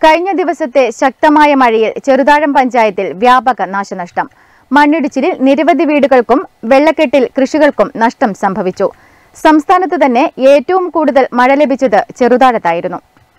കഴിഞ്ഞ ദിവസത്തെ ശക്തമായ മഴയിൽ ചെറുതാഴം പഞ്ചായത്തിൽ വ്യാപക നാശനഷ്ടം മണ്ണിടിച്ചിലിൽ നിരവധി വീടുകൾക്കും വെള്ളക്കെട്ടിൽ കൃഷികൾക്കും നഷ്ടം സംഭവിച്ചു സംസ്ഥാനത്ത് തന്നെ ഏറ്റവും കൂടുതൽ മഴ ലഭിച്ചത് ചെറുതാഴത്തായിരുന്നു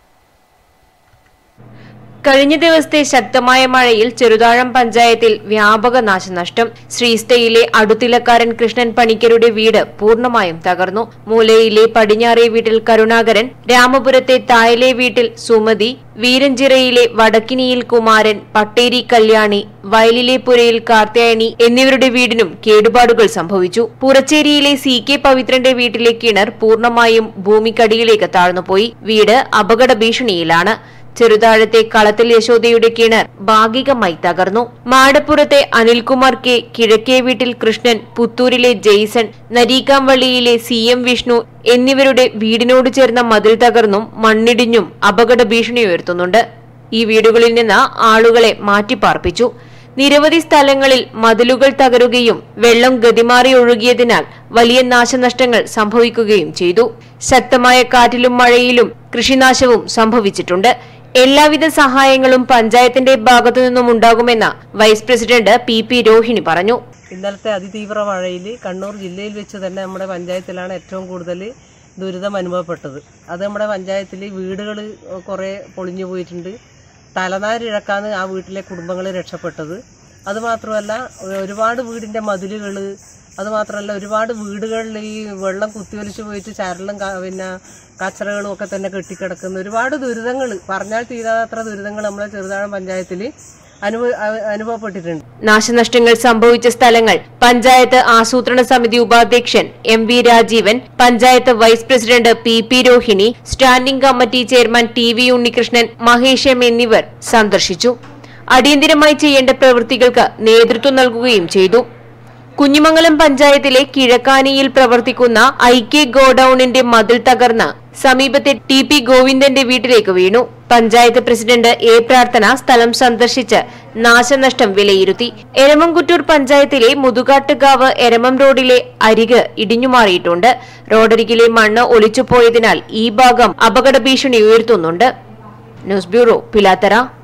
കഴിഞ്ഞ ദിവസത്തെ ശക്തമായ മഴയിൽ ചെറുതാഴം പഞ്ചായത്തിൽ വ്യാപക നാശനഷ്ടം ശ്രീസ്റ്റയിലെ അടുത്തിലക്കാരൻ കൃഷ്ണൻ പണിക്കരുടെ വീട് പൂർണ്ണമായും തകർന്നു മൂലയിലെ പടിഞ്ഞാറേ വീട്ടിൽ കരുണാകരൻ രാമപുരത്തെ തായലെ വീട്ടിൽ സുമതി വീരഞ്ചിറയിലെ വടക്കിനിയിൽ കുമാരൻ പട്ടേരി കല്യാണി വയലിലെ പുരയിൽ കാർത്യായനി എന്നിവരുടെ വീടിനും കേടുപാടുകൾ സംഭവിച്ചു പുറച്ചേരിയിലെ സി കെ പവിത്രന്റെ വീട്ടിലെ കിണർ പൂർണ്ണമായും ഭൂമിക്കടിയിലേക്ക് താഴ്ന്നുപോയി വീട് അപകട ഭീഷണിയിലാണ് ചെറുതാഴത്തെ കളത്തിൽ യശോദയുടെ കിണർ ഭാഗികമായി തകർന്നു മാടപ്പുറത്തെ അനിൽകുമാർ കെ കിഴക്കേ വീട്ടിൽ കൃഷ്ണൻ പുത്തൂരിലെ ജെയ്സൺ നരീക്കാംവള്ളിയിലെ സി എം വിഷ്ണു എന്നിവരുടെ വീടിനോട് ചേർന്ന മതിൽ തകർന്നും മണ്ണിടിഞ്ഞും അപകട ഭീഷണി ഉയർത്തുന്നുണ്ട് ഈ വീടുകളിൽ നിന്ന് ആളുകളെ മാറ്റിപ്പാർപ്പിച്ചു നിരവധി സ്ഥലങ്ങളിൽ മതിലുകൾ തകരുകയും വെള്ളം ഗതിമാറി ഒഴുകിയതിനാൽ വലിയ നാശനഷ്ടങ്ങൾ സംഭവിക്കുകയും ചെയ്തു ശക്തമായ കാറ്റിലും മഴയിലും കൃഷിനാശവും സംഭവിച്ചിട്ടുണ്ട് എല്ലാവിധ സഹായങ്ങളും പഞ്ചായത്തിന്റെ ഭാഗത്തു നിന്നും ഉണ്ടാകുമെന്ന് vice president P P Rohini പറഞ്ഞു ഇന്നലത്തെ അതിതീവ്ര മഴയിൽ കണ്ണൂർ ജില്ലയിൽ വെച്ച് തന്നെ നമ്മുടെ പഞ്ചായത്തിലാണ് ഏറ്റവും കൂടുതൽ ദുരിതം അനുഭവപ്പെട്ടത് അത് നമ്മുടെ പഞ്ചായത്തിൽ വീടുകൾ കുറേ പൊളിഞ്ഞു പോയിട്ടുണ്ട് തലനാരിഴക്കാണ് ആ വീട്ടിലെ കുടുംബങ്ങൾ രക്ഷപ്പെട്ടത് അതുമാത്രമല്ല ഒരുപാട് വീടിൻ്റെ മതിലുകൾ അതുമാത്രമല്ല ഒരുപാട് വീടുകളിൽ ഈ വെള്ളം കുത്തിയൊലിച്ച് പോയിട്ട് ചരലും ക- പിന്നെ കച്ചറകളും ഒക്കെ തന്നെ കെട്ടിക്കിടക്കുന്ന ഒരുപാട് ദുരിതങ്ങൾ പറഞ്ഞാൽ തീരാത്തത്ര ദുരിതങ്ങൾ നമ്മളെ ചെറുതാഴം പഞ്ചായത്തിൽ അനുഭവ അനുഭവപ്പെട്ടിട്ടുണ്ട് നാശനഷ്ടങ്ങൾ സംഭവിച്ച സ്ഥലങ്ങൾ പഞ്ചായത്ത് ആസൂത്രണ സമിതി ഉപാധ്യക്ഷൻ M V Rajeevan panchayat vice president P P Rohini standing committee chairman T V Unnikrishnan Mahesh M എന്നിവർ സന്ദർശിച്ചു അടിയന്തരമായി ചെയ്യേണ്ട പ്രവൃത്തികൾക്ക് നേതൃത്വം നൽകുകയും ചെയ്തു കുഞ്ഞിമംഗലം പഞ്ചായത്തിലെ കിഴക്കാനിയിൽ പ്രവർത്തിക്കുന്ന ഐ കെ ഗോഡൌണിന്റെ മതിൽ തകർന്ന് സമീപത്തെ ടി പി ഗോവിന്ദന്റെ വീട്ടിലേക്ക് വീണു പഞ്ചായത്ത് പ്രസിഡന്റ് എ പ്രാർത്ഥന സ്ഥലം സന്ദർശിച്ച് നാശനഷ്ടം വിലയിരുത്തി എരമംകുറ്റൂർ പഞ്ചായത്തിലെ മുതുകാട്ടുകാവ് എരമം റോഡിലെ അരിക് ഇടിഞ്ഞുമാറിയിട്ടുണ്ട് റോഡരികിലെ മണ്ണ് ഒലിച്ചുപോയതിനാൽ ഈ ഭാഗം അപകട ഭീഷണി ഉയർത്തുന്നുണ്ട് ന്യൂസ് ബ്യൂറോ പിലാത്തറ